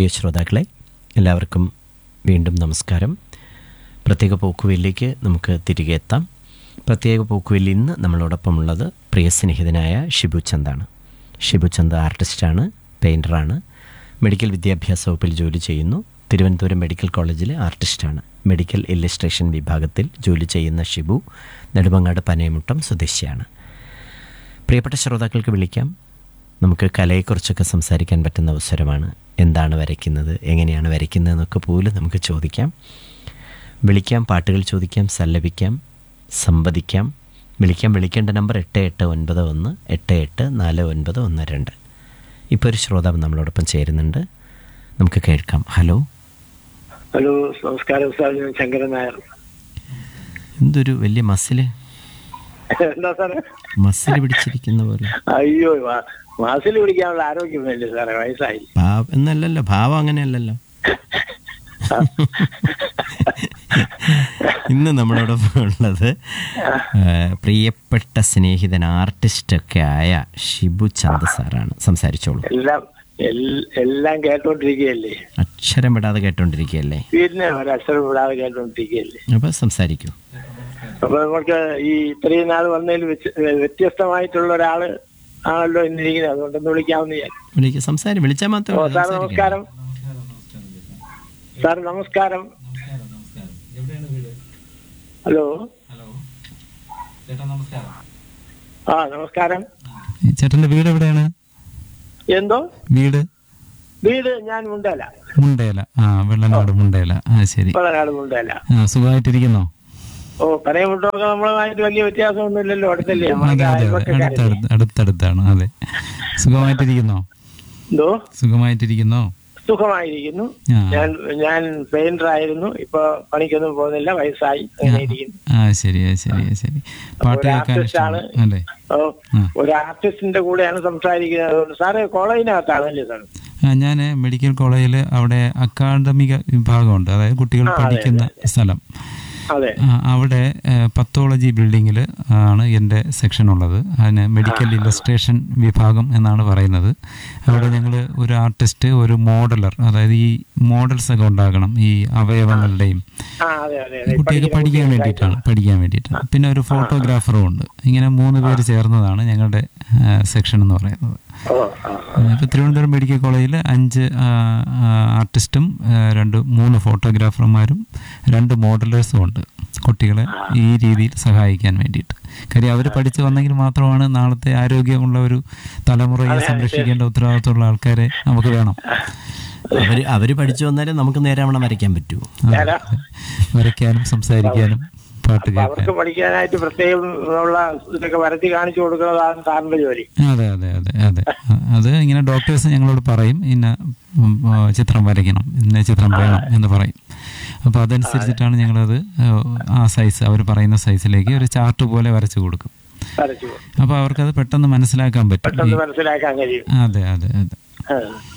പ്രിയ ശ്രോതാക്കളെ എല്ലാവർക്കും വീണ്ടും നമസ്കാരം പ്രത്യേക പോക്കുവെല്ലിലേക്ക് നമുക്ക് തിരികെ എത്താം പ്രത്യേക പോക്കുവെല്ലി ഇന്ന് നമ്മളോടൊപ്പമുള്ളത് പ്രിയ സ്നേഹിതനായ ഷിബു ചന്ദാണ് ഷിബു ചന്ദ് ആർട്ടിസ്റ്റാണ് പെയിൻറ്ററാണ് മെഡിക്കൽ വിദ്യാഭ്യാസ വകുപ്പിൽ ജോലി ചെയ്യുന്നു തിരുവനന്തപുരം മെഡിക്കൽ കോളേജിലെ ആർട്ടിസ്റ്റാണ് മെഡിക്കൽ ഇല്ലസ്ട്രേഷൻ വിഭാഗത്തിൽ ജോലി ചെയ്യുന്ന ഷിബു നെടുമങ്ങാട് പനയമുട്ടം സ്വദേശിയാണ് പ്രിയപ്പെട്ട ശ്രോതാക്കൾക്ക് വിളിക്കാം നമുക്ക് കലയെക്കുറിച്ചൊക്കെ സംസാരിക്കാൻ പറ്റുന്ന അവസരമാണ് എന്താണ് വരയ്ക്കുന്നത് എങ്ങനെയാണ് വരയ്ക്കുന്നതെന്നൊക്കെ പോലും നമുക്ക് ചോദിക്കാം വിളിക്കാം പാട്ടുകൾ ചോദിക്കാം സല്ലപിക്കാം സംവദിക്കാം വിളിക്കാം വിളിക്കേണ്ട നമ്പർ എട്ട് എട്ട് ഒൻപത് ഒന്ന് എട്ട് എട്ട് നാല് ഒൻപത് ഒന്ന് രണ്ട് ഇപ്പോൾ ഒരു ശ്രോതാവ് നമ്മളോടൊപ്പം ചേരുന്നുണ്ട് നമുക്ക് കേൾക്കാം ഹലോ ഹലോ നമസ്കാരം സാർ ഞാൻ ശങ്കരൻ നായർ എന്തൊരു വലിയ മസില് എന്താ സാറേ മസിൽ പിടിച്ചിരിക്കുന്ന പോലെ അയ്യോ വാ- മാസിൽ പിടിക്കാനുള്ള ആരോഗ്യമല്ലേ സാറേ വയസ്സായി ഭാവ എന്നല്ലല്ലോ ഭാവം അങ്ങനെയല്ലല്ലോ ഇന്ന് നമ്മളോടൊപ്പം ഉള്ളത് ആ, പ്രിയപ്പെട്ട സ്നേഹിതൻ ആർട്ടിസ്റ്റൊക്കെ ആയ ഷിബു ചന്ദ് സാറാണ് സംസാരിച്ചോളൂ എല്ലാം എൽ- എല്ലാം കേട്ടോണ്ടിരിക്കുകയല്ലേ അക്ഷരം വിടാതെ കേട്ടോണ്ടിരിക്കുകയല്ലേ പിന്നെ ഒരക്ഷരം വിടാതെ കേട്ടോണ്ടിരിക്കുകയല്ലേ അപ്പോൾ സംസാരിക്കൂ അപ്പൊ നമുക്ക് ഈ ഇത്രയും നാൾ വന്നതിൽ വെച്ച് വ്യത്യസ്തമായിട്ടുള്ള ഒരാള് ആണല്ലോ ഇന്നിരിക്കുന്നത് അതുകൊണ്ടൊന്ന് വിളിക്കാമെന്ന് ഞാൻ വിളിക്ക് സംസാരി വിളിച്ചാൽ ഓ മാത്രമേ സാർ സംസാരിക്കൂ. നമസ്കാരം സാർ നമസ്കാരം ഹലോ ആ നമസ്കാരം ഈ ചേട്ടന്റെ വീട് എവിടെയാണ് എന്തോ വീട് വീട് ഞാൻ മുണ്ടല മുണ്ടേല ആ വെള്ളനാട് മുണ്ടേല ആ ശരി വളനാട് മുണ്ടല ആ സുഖമായിട്ടിരിക്കുന്നോ ഓ പനയമുട്ടൊക്കെ നമ്മളുമായിട്ട് വലിയ വ്യത്യാസമൊന്നുമില്ലല്ലോ അടുത്തല്ലേ അതെ നമ്മളൊക്കെ അതെ അതെ അയൽവക്കക്കാരല്ലേ? അടുത്തടുത്ത് അടുത്തടുത്താണ് അതെ സുഖമായിട്ടിരിക്കുന്നോ എന്തോ സുഖമായിട്ടിരിക്കുന്നോ സുഖമായിരിക്കുന്നു ആ ഞാൻ ഞാൻ പെയിന്റർ ആയിരുന്നു ഇപ്പൊ പണിക്കൊന്നും പോകുന്നില്ല വയസ്സായി അങ്ങനെ ഇരിക്കുന്നു ആ ശരി ആ ശരി ആ ശരി പാട്ട് ഒരു കേൾക്കാൻ artist ഇഷ്ടമാണ് ആണ്. അല്ലേ ഓ ആ. ഒരു ആർട്ടിസ്റ്റിന്റെ കൂടെയാണ് സംസാരിക്കുന്നത് അതുകൊണ്ട് സാറ് കോളേജിനകത്താണല്ലേ സാർ ആ ഞാൻ മെഡിക്കൽ കോളേജിൽ അവിടെ അക്കാഡമിക വിഭാഗമുണ്ട് അതായത് കുട്ടികൾ ആ, അതെ, പഠിക്കുന്ന സ്ഥലം അതെ ആ, അവിടെ പത്തോളജി ബിൽഡിങ്ങിൽ ആണ് എൻ്റെ സെക്ഷൻ ഉള്ളത് അതിന് മെഡിക്കൽ ഇല്ലസ്ട്രേഷൻ വിഭാഗം എന്നാണ് പറയുന്നത് അവിടെ ഞങ്ങൾ ഒരു ആർട്ടിസ്റ്റ് ഒരു മോഡലർ അതായത് ഈ മോഡൽസ് ഒക്കെ ഉണ്ടാക്കണം ഈ അവയവങ്ങളുടെയും ആ അതെ അതെ അതെ കുട്ടികൾക്ക് പഠിക്കുന്ന പഠിക്കാൻ കുട്ടികൾക്കായിട്ട്. വേണ്ടിയിട്ടാണ് പഠിക്കാൻ വേണ്ടിയിട്ടാണ് പിന്നെ ഒരു ഫോട്ടോഗ്രാഫറും ഉണ്ട് ഇങ്ങനെ മൂന്ന് പേര് ചേർന്നതാണ് ഞങ്ങളുടെ സെക്ഷൻ എന്ന് പറയുന്നത് ഓ ആ, ഇപ്പോൾ തിരുവനന്തപുരം മെഡിക്കൽ കോളേജിൽ അഞ്ച് ആ, ആ, ആർട്ടിസ്റ്റും ആ, രണ്ട് മൂന്ന് ഫോട്ടോഗ്രാഫർമാരും രണ്ട് മോഡലേഴ്സും ഉണ്ട് കുട്ടികളെ ഈ രീതിയിൽ സഹായിക്കാൻ വേണ്ടിയിട്ട് കാര്യം അവർ പഠിച്ചു വന്നെങ്കിൽ മാത്രമാണ് നാളത്തെ ആരോഗ്യമുള്ള ഒരു തലമുറയെ സംരക്ഷിക്കേണ്ട ഉത്തരവാദിത്തമുള്ള ആൾക്കാരെ നമുക്ക് വേണം അവര് അവര് പഠിച്ചു വന്നാലേ നമുക്ക് നേരാവണ്ണം വരയ്ക്കാൻ പറ്റൂ ഞാനാ? വരയ്ക്കാനും സംസാരിക്കാനും പാട്ട് അപ്പൊ കേൾക്കാനും അവർക്ക് പഠിക്കാനായിട്ട് പ്രത്യേകം ഉള്ള ഇതൊക്കെ വരത്തി കാണിച്ചു കൊടുക്കുന്നതാണ് സാറിന്റെ ജോലി അതെ അതെ അതെ അതെ അത് ഇങ്ങനെ ഡോക്ടേഴ്സ് ഞങ്ങളോട് പറയും ഇന്ന ഉം, ആ, ചിത്രം വരയ്ക്കണം ഇന്ന ചിത്രം വേണം എന്ന് പറയും അപ്പോൾ അതനുസരിച്ചിട്ടാണ് ഞങ്ങളത് ആ, ആ സൈസ് അവർ പറയുന്ന സൈസിലേക്ക് ഒരു ചാർട്ട് പോലെ വരച്ചു കൊടുക്കും വരച്ചു അപ്പോൾ അവർക്കത് പെട്ടെന്ന് മനസ്സിലാക്കാൻ പറ്റും പെട്ടെന്ന് ഈ- മനസ്സിലാക്കാൻ കഴിയും അതെ അതെ അതെ ആ.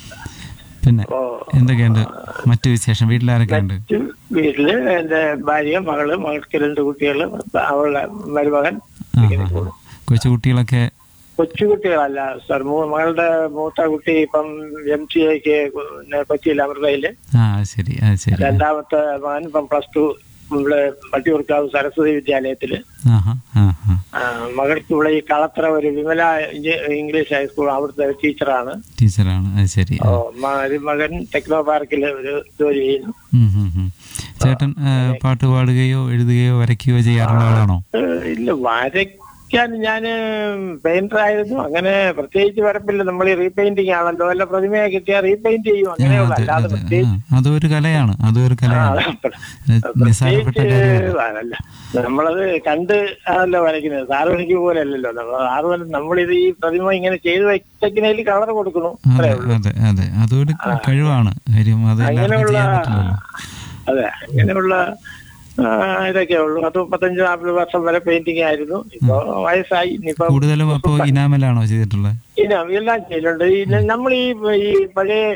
പിന്നെ ഓ എന്തൊക്കെയുണ്ട് മറ്റു വിശേഷം വീട്ടിലാരൊക്കെ ഉണ്ട് മറ്റ് വീട്ടില് എന്റെ ഭാര്യ മകള് മകൾക്ക് രണ്ട് കുട്ടികള് അവളുടെ മരുമകൻ ആ ഇങ്ങനെ ആ പോകുന്നു. കൊച്ചു കുട്ടികളൊക്കെ കൊച്ചുകുട്ടികളല്ല സാർ മൂ- മകളുടെ മൂത്ത കുട്ടി ഇപ്പം എം സി എക്ക് കൊച്ചിയിൽ അമൃതയില് ആ ശരി ആ ശരി രണ്ടാമത്തെ മകൻ ഇപ്പം പ്ലസ് ടു ഇവിടെ വട്ടിയൂർക്കാവ് സരസ്വതി വിദ്യാലയത്തില് ആഹാ ആ ആ ആ, മകൾക്ക് ഇവിടെ ഈ കളത്ര ഒരു വിമല ഇഞ്ച- ഇംഗ്ലീഷ് ഹൈസ്കൂൾ അവിടുത്തെ ടീച്ചറാണ് ടീച്ചറാണ് അത് ശരി ഓ, മരുമകൻ ടെക്നോ പാർക്കിൽ ഒരു ജോലി ചെയ്യുന്നു ഉം, ഉം, ഉം. ചേട്ടൻ ആ, പാട്ട് പാടുകയോ എഴുതുകയോ വരയ്ക്കുകയോ ചെയ്യാറുള്ള ആളാണോ ഏഹ് ഇല്ല വരയ്ക്കാൻ ഞാൻ പെയിന്റർ ആയിരുന്നു അങ്ങനെ പ്രത്യേകിച്ച് വരപ്പില്ല നമ്മൾ ഈ റീപെയിന്റിങ് ആണല്ലോ വല്ല പ്രതിമയെ കിട്ടിയാൽ റീപെയിന്റ് ചെയ്യും ആ, അങ്ങനെയുള്ള അതെ അല്ലാതെ അതെ പ്രത്യേകിച്ച് ആ, അതൊരു കലയാണ് അതൊരു ആ, കലയാണ് നിസ്സാരപ്പെട്ട കാര്യമല്ല പ്രത്യേകിച്ച് നമ്മളത് കണ്ട് ആണല്ലോ വരയ്ക്കുന്നത് സാർവനിക്ക് പോലെ അല്ലല്ലോ നമ്മൾ സാർവൻ നമ്മളിത് ഈ പ്രതിമ ഇങ്ങനെ ചെയ്ത് വെച്ചതിനേൽ കളർ കൊടുക്കുന്നു അതെ അത്രേ ഉള്ളൂ അതെ അതെ അതൊരു കഴിവാണ് കാര്യം അത് എല്ലാവർക്കും അങ്ങനെയുള്ള ചെയ്യാൻ പറ്റില്ലല്ലോ അതെ അങ്ങനെയുള്ള ആ, ഇതൊക്കെ ഉള്ളൂ പത്ത് മുപ്പത്തഞ്ച് നാൽപ്പത് വർഷം വരെ പെയിന്റിംഗ് ആയിരുന്നു ഇപ്പൊ വയസ്സായി ഇനിയിപ്പം കൂടുതലും അപ്പോൾ ഇനാമലാണോ ചെയ്തിട്ടുള്ളത് ഇല്ല എല്ലാം ചെയ്യലുണ്ട് ഈ നമ്മൾ ഈ ഈ പഴയ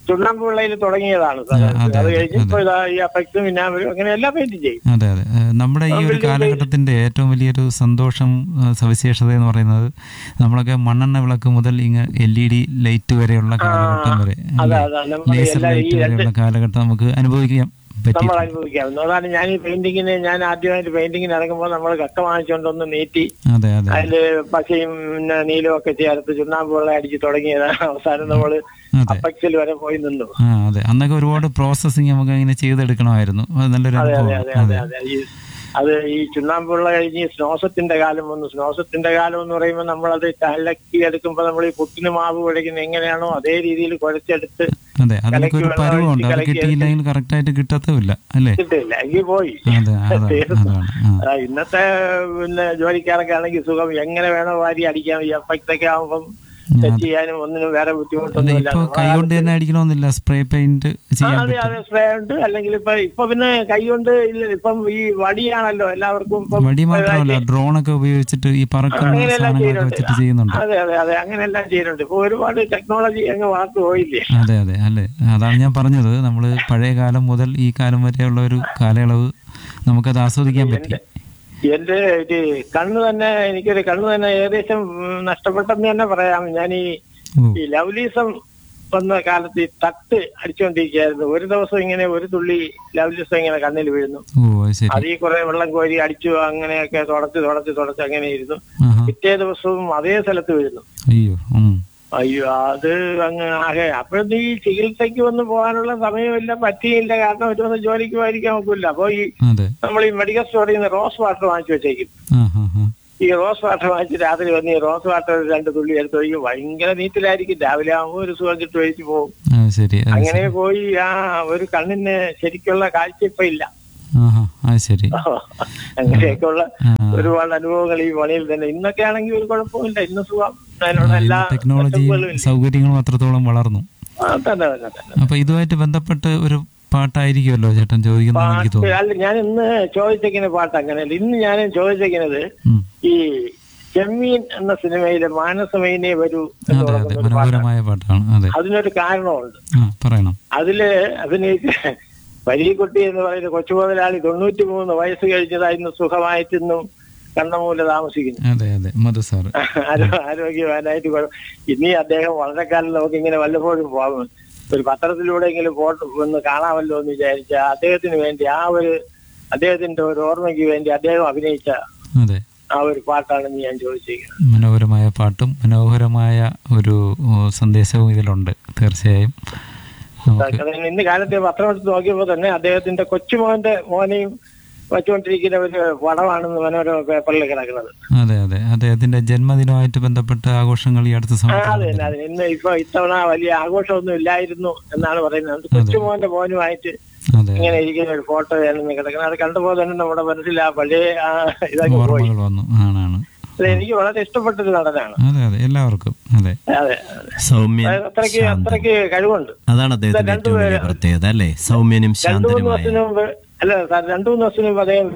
ചുണ്ണാമ്പുള്ളയിൽ തുടങ്ങിയതാണ് സാർ ആ, അതെ, അത് അതെ, കഴിഞ്ഞ് ഇപ്പൊ ഇതാ ഈ അഫക്സും വിനാമരും അങ്ങനെ എല്ലാം പെയിന്റ് ചെയ്യും അതെ അതെ ഏഹ് നമ്മുടെ ഈ ഒരു കാലഘട്ടത്തിന്റെ ഏറ്റവും വലിയൊരു സന്തോഷം ഏഹ് സവിശേഷത എന്ന് പറയുന്നത് നമ്മളൊക്കെ മണ്ണെണ്ണ വിളക്ക് മുതൽ ഇങ്ങ് എൽ ഇ ഡി ലൈറ്റ് വരെയുള്ള കാലഘട്ടം വരെ അതാ അതാ നമ്മൾ ലേസർ എല്ലാ ഈ ലൈറ്റ് രണ്ട് വരെയുള്ള കാലഘട്ടം നമുക്ക് അനുഭവിക്കാൻ പറ്റി നമ്മൾ അനുഭവിക്കാവുന്നു അതാണ് ഞാൻ ഈ പെയിന്റിങ്ങിന് ഞാൻ ആദ്യമായിട്ട് പെയിന്റിങ്ങിന് ഇറങ്ങുമ്പോൾ നമ്മൾ കക്ക വാങ്ങിച്ചുകൊണ്ടൊന്ന് നീട്ടി അതെ അതെ അതില് പശയും പിന്നെ നീലും ഒക്കെ ചേർത്ത് ചുണ്ണാമ്പ് വെള്ളം അടിച്ച് തുടങ്ങിയതാണ് അവസാനം നമ്മള് അതെ അപ്പക്സിൽ വരെ പോയി നിന്നു ആ അതെ അന്നൊക്കെ ഒരുപാട് പ്രോസസ്സിങ് നമുക്ക് ഇങ്ങനെ ചെയ്തെടുക്കണമായിരുന്നു അത് നല്ലൊരു അതെ അതെ അനുഭവം അതെ അതെ അതെ അതെ ഈ അത് ഈ ചുണ്ണാമ്പ് വെള്ളം കഴിഞ്ഞ് സ്നോസത്തിന്റെ കാലം വന്നു സ്നോസത്തിന്റെ കാലം എന്ന് പറയുമ്പോൾ നമ്മളത് കലക്കി എടുക്കുമ്പോൾ നമ്മൾ ഈ പുട്ടിന് മാവ് കുഴയ്ക്കുന്നത് എങ്ങനെയാണോ അതേ രീതിയിൽ കുഴച്ചെടുത്ത് അതെ അതിനൊക്കെ ഒരു കലക്കി വെള്ളം പരുവമുണ്ട് അത് ഒഴിച്ച് കിട്ടിയില്ലെങ്കിൽ കറക്റ്റായിട്ട് കിട്ടത്തുമില്ല അല്ലേ കിട്ടില്ല എങ്കിൽ പോയി അതെ അതാണ് തീർന്നു. അതാണ് ആ ആ, ഇന്നത്തെ പിന്നെ ജോലിക്കാരൊക്കെ ആണെങ്കിൽ സുഖം എങ്ങനെ വേണോ വാരി അടിക്കാം ഈ എഫക്റ്റൊക്കെ ആവുമ്പം സെറ്റ് ചെയ്യാനും ഒന്നിനും വേറെ അല്ല ബുദ്ധിമുട്ടൊന്നുമില്ല ഇപ്പൊ കൈ കൊണ്ട് തന്നെ അടിക്കണമെന്നില്ല സ്പ്രേ പെയിന്റ് ആ, ചെയ്യാൻ അതെ പറ്റും അതെ സ്പ്രേ ഉണ്ട് അല്ലെങ്കിൽ ഇപ്പൊ ഇപ്പൊ പിന്നെ കൈ കൊണ്ട് ഇല്ല ഇപ്പം ഈ വടിയാണല്ലോ എല്ലാവർക്കും ഇപ്പം വടി മാത്രമല്ല ഡ്രോണൊക്കെ ഉപയോഗിച്ചിട്ട് ഈ പറക്കുന്ന അങ്ങനെയെല്ലാം സാധനങ്ങളൊക്കെ ചെയ്യുന്നുണ്ട് വെച്ചിട്ട് ചെയ്യുന്നുണ്ട് അതെ അതെ അതെ അങ്ങനെയെല്ലാം ചെയ്യുന്നുണ്ട് ഇപ്പൊ ഒരുപാട് ടെക്നോളജി അങ്ങ് വളർന്നു പോയില്ലേ അതെ അതെ അല്ലേ അതാണ് ഞാൻ പറഞ്ഞത് നമ്മൾ പഴയ കാലം മുതൽ ഈ കാലം വരെയുള്ള ഒരു കാലയളവ് നമുക്കത് ആസ്വദിക്കാൻ പറ്റി എന്റെ ഒരു കണ്ണ് തന്നെ എനിക്കൊരു കണ്ണ് തന്നെ ഏകദേശം ഉം, നഷ്ടപ്പെട്ടെന്ന് തന്നെ പറയാം ഞാൻ ഈ ഓ ഈ ലവ്ലീസം വന്ന കാലത്ത് ഈ തട്ട് അടിച്ചുകൊണ്ടിരിക്കുകയായിരുന്നു ഒരു ദിവസം ഇങ്ങനെ ഒരു തുള്ളി ലവ്ലീസം ഇങ്ങനെ കണ്ണിൽ വീഴുന്നു ഓ അത് ശരി അതിൽ കുറെ വെള്ളം കോരി അടിച്ചു അങ്ങനെയൊക്കെ തുടച്ച് തുടച്ച് തുടച്ച് അങ്ങനെ ഇരുന്നു ആഹാ പിറ്റേ ദിവസവും അതേ സ്ഥലത്ത് വീഴുന്നു അയ്യോ ഉം അയ്യോ അത് അങ്ങ് ആകെ അപ്പോഴത്തെ ഈ ചികിത്സയ്ക്ക് വന്ന് പോകാനുള്ള സമയമില്ല പറ്റിയില്ല കാരണം ഒരു ദിവസം ജോലിക്ക് പോയിരിക്കാൻ നോക്കില്ല അപ്പൊ ഈ അതെ നമ്മൾ ഈ മെഡിക്കൽ സ്റ്റോറിൽ നിന്ന് റോസ് വാട്ടർ വാങ്ങിച്ചു വെച്ചേക്കും ആ ഹാ ഹാ ഈ റോസ് വാട്ടർ വാങ്ങിച്ച് രാത്രി വന്ന് ഈ റോസ് വാട്ടർ രണ്ട് തുള്ളി എടുത്ത് ഒഴിക്കും ഭയങ്കര നീറ്റിലായിരിക്കും രാവിലെ ആകുമ്പോൾ ഒരു സുഖം കിട്ടും ഒഴിച്ച് പോകും ആ ശരി അത് അങ്ങനെ ശരി പോയി ആ ഒരു കണ്ണിന് ശരിക്കുള്ള കാഴ്ച ഇപ്പൊ ഇല്ല ആഹാ അത് ശരി അങ്ങനെയൊക്കെയുള്ള ആ ഒരുപാട് അനുഭവങ്ങൾ ഈ പണിയിൽ തന്നെ ഇന്നൊക്കെ ആണെങ്കിൽ ഒരു കുഴപ്പമില്ല ഇന്ന് സുഖം അതിനുള്ള എല്ലാ ടെക്നോളജിയും setup കളും ഇല്ല. സൗകര്യങ്ങളും അത്രത്തോളം വളർന്നു ആ, തന്നെ തന്നെ തന്നെ അപ്പൊ ഇതുമായിട്ട് ബന്ധപ്പെട്ട് ഒരു പാട്ടായിരിക്കുമല്ലോ ചേട്ടൻ ചോദിക്കുന്നത് എനിക്ക് പാട്ട് തോന്നുന്നു അല്ല ഞാൻ ഇന്ന് ചോദിച്ചേക്കുന്ന പാട്ട് അങ്ങനെയല്ല ഇന്ന് ഞാൻ ചോദിച്ചേക്കുന്നത് ഉം. ഈ ചെമ്മീൻ എന്ന സിനിമയിലെ മാനസമൈനെ വരൂ എന്ന് അതെ അതെ തുടങ്ങുന്ന ഒരു പാട്ടാണ് മനോഹരമായ പാട്ടാണ് അതെ അതിനൊരു കാരണമുണ്ട് ആ പറയണം അതില് അഭിനയിച്ച വരികുട്ടി എന്ന് പറയുന്ന കൊച്ചു മുതലാളി തൊണ്ണൂറ്റി മൂന്ന് വയസ്സ് കഴിഞ്ഞതായിരുന്നു സുഖമായിട്ടിന്നും കണ്ണമൂല താമസിക്കുന്നു അതെ അതെ മധു സാറ് ആരോ- ആരോഗ്യവാനായിട്ട് കുഴ- ഇനി അദ്ദേഹം വളരെ കാലം നമുക്ക് ഇങ്ങനെ വല്ലപ്പോഴും പോകാം ഒരു പത്രത്തിലൂടെയെങ്കിലും പോട്ട് ഒന്ന് കാണാമല്ലോ എന്ന് വിചാരിച്ച അദ്ദേഹത്തിന് വേണ്ടി ആ ഒരു അദ്ദേഹത്തിന്റെ ഒരു ഓർമ്മയ്ക്ക് വേണ്ടി അദ്ദേഹം അഭിനയിച്ച അതെ ആ ഒരു പാട്ടാണെന്ന് ഞാൻ ചോദിച്ചിരിക്കുന്നത് മനോഹരമായ പാട്ടും മനോഹരമായ ഒരു ഓ, സന്ദേശവും ഇതിലുണ്ട് തീർച്ചയായും നമുക്ക് കാരണം ഇന്ന് കാലത്തെ പത്രം എടുത്ത് നോക്കിയപ്പോൾ തന്നെ അദ്ദേഹത്തിന്റെ കൊച്ചുമോന്റെ മോനെയും വച്ചുകൊണ്ടിരിക്കുന്ന ഒരു പടമാണെന്ന് മനോരമ പേപ്പറിൽ കിടക്കുന്നത് അതെ അതെ അദ്ദേഹത്തിന്റെ ജന്മദിനമായിട്ട് ബന്ധപ്പെട്ട ആഘോഷങ്ങൾ ഈ അടുത്ത ആ, സമയത്ത് അതെ തന്നെ അതെ ഇന്ന് ഇപ്പൊ ഇത്തവണ വലിയ ആഘോഷമൊന്നും ഇല്ലായിരുന്നു എന്നാണ് പറയുന്നത് കൊച്ചുമോന്റെ മോനുമായിട്ട് അതെ ഇങ്ങനെ ഇരിക്കുന്ന ഒരു ഫോട്ടോ ആണെന്ന് കിടക്കുന്നത് അത് കണ്ടപ്പോൾ തന്നെ നമ്മുടെ മനസ്സിൽ ആ പഴയ ആ ഇതൊക്കെ പോയി ഓർമ്മകൾ വന്നു ആണാണ് അത് എനിക്ക് വളരെ ഇഷ്ടപ്പെട്ടൊരു നടനാണ് അതെ അതെ എല്ലാവർക്കും അതെ അതെ സൗമ്യൻ അതായത് അത്രയ്ക്ക് ശാന്തൻ അത്രയ്ക്ക് കഴിവുണ്ട് അതാണ് അദ്ദേഹത്തിന്റെ ഏറ്റവും വലിയ പ്രത്യേകത അല്ലേ സൗമ്യനും രണ്ടു മൂന്ന് ശാന്തനുമായ വർഷത്തിന് മുമ്പ് അല്ല സാർ രണ്ടു മൂന്ന് വർഷത്തിന് മുമ്പ് അദ്ദേഹം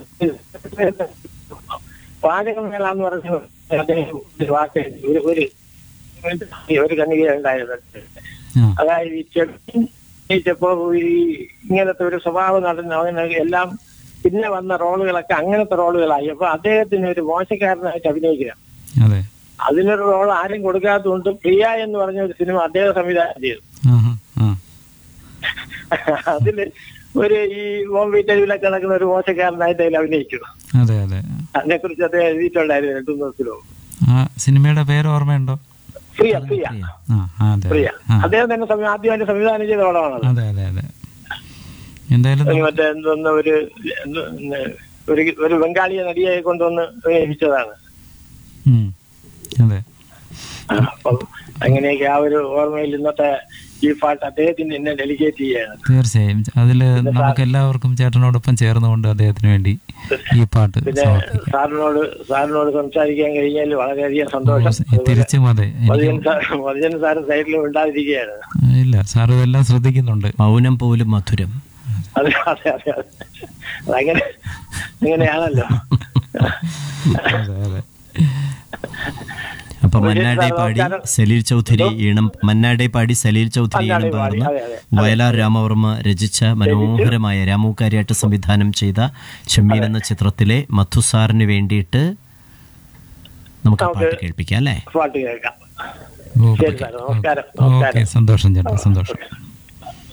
പാചകമേള എന്ന് പറഞ്ഞ അദ്ദേഹം ഒരു വാക്ക് എഴുതി. ഒരു ഒരു ഒരു കണിക ഉണ്ടായത് ആ അതായത് ഈ ചെമ്മീൻ ജയിച്ചപ്പോ ഈ ഇങ്ങനത്തെ ഒരു സ്വഭാവം നടന്നു അങ്ങനെ എല്ലാം പിന്നെ വന്ന റോളുകളൊക്കെ അങ്ങനത്തെ റോളുകളായി അപ്പൊ അദ്ദേഹത്തിന് ഒരു മോശക്കാരനായിട്ട് അഭിനയിക്കുക അതെ അതിനൊരു റോൾ ആരും കൊടുക്കാത്തതുകൊണ്ട് പ്രിയ എന്ന് പറഞ്ഞ ഒരു സിനിമ അദ്ദേഹം സംവിധാനം ചെയ്തു ആഹാ ആ അതില് ഒരു ഈ ബോംബെ ടെലിവിലൊക്കെ നടക്കുന്ന ഒരു മോശക്കാരനായിട്ട് അതിൽ അഭിനയിച്ചു അതെ അതെ അതിനെ കുറിച്ച് അദ്ദേഹം എഴുതിയിട്ടുണ്ടായിരുന്നു രണ്ടു മൂന്ന് ദിവസത്തിലോ ആ സിനിമയുടെ പേര് ഓർമ്മയുണ്ടോ പ്രിയ പ്രിയ ആ ആ, അതെ പ്രിയ ആ അദ്ദേഹം തന്നെ സംവി- ആദ്യമായിട്ട് സംവിധാനം ചെയ്ത പടമാണത് അതെ അതെ അതെ എന്തായാലും ഒരു മറ്റേ എന്തോന്ന് ഒരു എന്ത് പിന്നെ ഒരു ഒരു ബംഗാളിയെ നടിയെ കൊണ്ടുവന്ന് അഭിനയിച്ചതാണ് ഉം. അതെ അപ്പം അങ്ങനെയൊക്കെ ആ ഒരു ഓർമ്മയിൽ ഇന്നത്തെ ഈ പാട്ട് അദ്ദേഹത്തിന് എന്നെ ഡെലിഗേറ്റ് ചെയ്യാണ് തീർച്ചയായും അതിൽ നമുക്ക് എല്ലാവർക്കും ചേട്ടനോടൊപ്പം ചേർന്നുകൊണ്ട് അദ്ദേഹത്തിന് വേണ്ടി ഈ പാട്ട് പിന്നെ സമർപ്പിക്കാം സാറിനോട് സാറിനോട് സംസാരിക്കാൻ കഴിഞ്ഞാൽ വളരെയധികം സന്തോഷം ഓ, തിരിച്ചും അതെ എനിക്ക് മതിയൻ സാർ മതിയൻ സാറ് സൈഡിലും ഉണ്ടാതിരിക്കുകയാണ് ഇല്ല സാർ ഇതെല്ലാം ശ്രദ്ധിക്കുന്നുണ്ട് മൗനം പോലും മധുരം അതെ അതെ അതെ അതെ അതങ്ങനെ അങ്ങനെയാണല്ലോ അതെ അതെ അപ്പൊ ശരി, മന്നാടെ സാർ, പാടി നമസ്കാരം. സലീൽ ചൗധരി ഈണം മന്നാടെ പാടി സലീൽ ചൗധരി ഈണം മന്നാടെ പാടി, പകർന്ന് അതെ, അതെ. വയലാർ രാമവർമ്മ രചിച്ച മനോഹരമായ രാമൂക്കാരിയായിട്ട് സംവിധാനം ചെയ്ത ചെമ്മീൻ എന്ന ചിത്രത്തിലെ മധുസാറിന് വേണ്ടിയിട്ട് നമുക്ക് ആ പാട്ട് കേൾപ്പിക്കാം അല്ലേ പാട്ട് കേൾക്കാം ഓക്കെ ശരി സാർ നമസ്കാരം ഓക്കെ നമസ്കാരം സന്തോഷം ചേട്ടാ സന്തോഷം